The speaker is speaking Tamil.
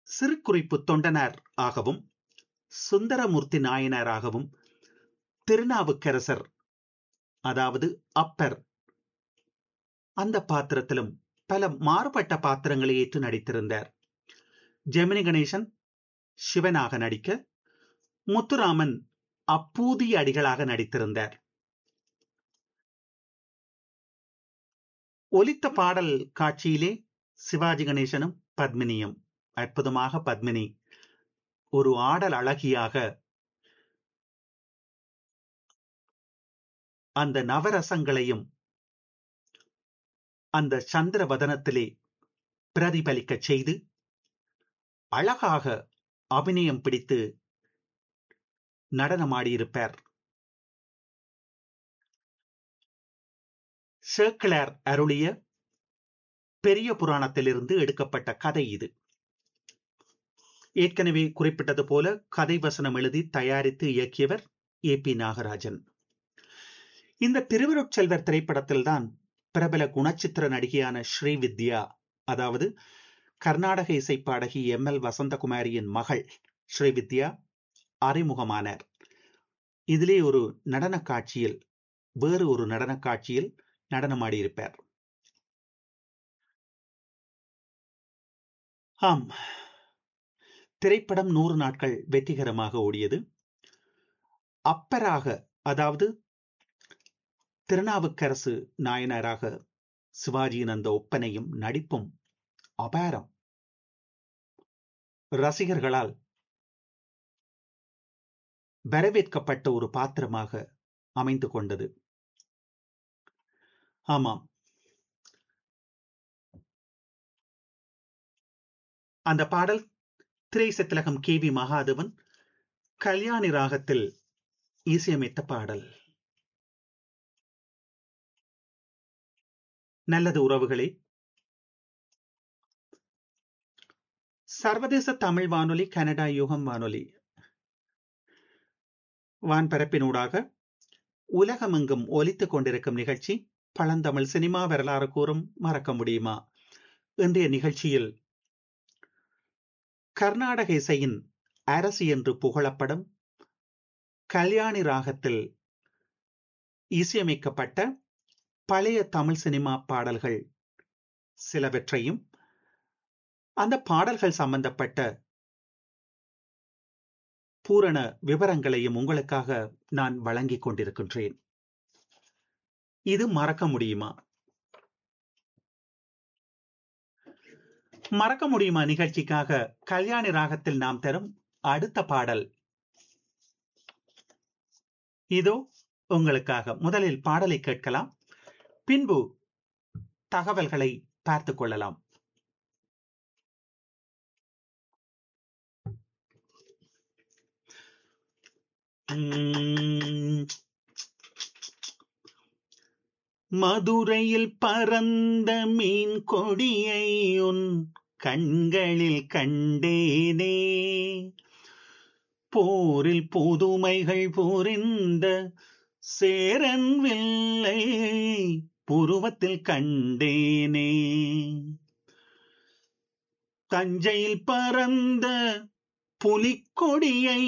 சிறுகுறிப்பு தொண்டனார் ஆகவும் சுந்தரமூர்த்தி நாயனாராகவும் திருநாவுக்கரசர் அதாவது அப்பர் அந்த பாத்திரத்திலும் பல மாறுபட்ட பாத்திரங்களை ஏற்று நடித்திருந்தார் ஜெமினி கணேசன் சிவனாக நடிக்க முத்துராமன் அப்பூதிய அடிகளாக நடித்திருந்தார் ஒலித்த பாடல் காட்சியிலே சிவாஜி கணேசனும் பத்மினியும் அற்புதமாக பத்மினி ஒரு ஆடல் அழகியாக அந்த நவரசங்களையும் அந்த சந்திர வதனத்திலே பிரதிபலிக்க செய்து அழகாக அபிநயம் பிடித்து நடனமாடியிருப்பார் சேக்கிளார் அருளிய பெரிய புராணத்திலிருந்து எடுக்கப்பட்ட கதை இது ஏற்கனவே குறிப்பிட்டது போல கதை வசனம் எழுதி தயாரித்து இயக்கியவர் ஏ பி நாகராஜன் இந்த திருவருட்செல்வர் திரைப்படத்தில்தான் பிரபல குணச்சித்திர நடிகையான ஸ்ரீவித்யா அதாவது கர்நாடக இசை பாடகி எம் எல் வசந்தகுமாரியின் மகள் ஸ்ரீவித்யா அறிமுகமானார் இதிலே ஒரு நடன காட்சியில் வேறு ஒரு நடன காட்சியில் நடனமாடியிருப்பார் ஆம் திரைப்படம் நூறு நாட்கள் வெற்றிகரமாக ஓடியது அப்பராக அதாவது திருநாவுக்கரசு நாயனராக சிவாஜியின் அந்த ஒப்பனையும் நடிப்பும் அபாரம் ரசிகர்களால் வரவேற்கப்பட்ட ஒரு பாத்திரமாக அமைந்து கொண்டது ஆமாம் அந்த பாடல் திரை சித்திலகம் கே வி மகாதேவன் கல்யாணி ராகத்தில் இசையமைத்த பாடல் நல்லது உறவுகளே சர்வதேச தமிழ் வானொலி கனடா யுகம் வானொலி வான்பரப்பினூடாக உலகமெங்கும் ஒலித்துக் கொண்டிருக்கும் நிகழ்ச்சி பழந்தமிழ் சினிமா வரலாறு கூறும் மறக்க முடியுமா இன்றைய நிகழ்ச்சியில் கர்நாடக இசையின் அரசு என்று புகழப்படும் கல்யாணி ராகத்தில் இசையமைக்கப்பட்ட பழைய தமிழ் சினிமா பாடல்கள் சிலவற்றையும் அந்த பாடல்கள் சம்பந்தப்பட்ட பூரண விவரங்களையும் உங்களுக்காக நான் வழங்கிக் கொண்டிருக்கின்றேன் இது மறக்க முடியுமா மறக்க முடியுமா நிகழ்ச்சிக்காக கல்யாணி ராகத்தில் நாம் தரும் அடுத்த பாடல் இதோ உங்களுக்காக முதலில் பாடலை கேட்கலாம் பின்பு தகவல்களை பார்த்துக் கொள்ளலாம் மதுரையில் பறந்த மீன் கொடியை உன் கண்களில் கண்டேனே போரில் புதுமைகள் புரிந்த சேரன் வில்லை புருவத்தில் கண்டேனே தஞ்சையில் பறந்த புலிக்கொடியை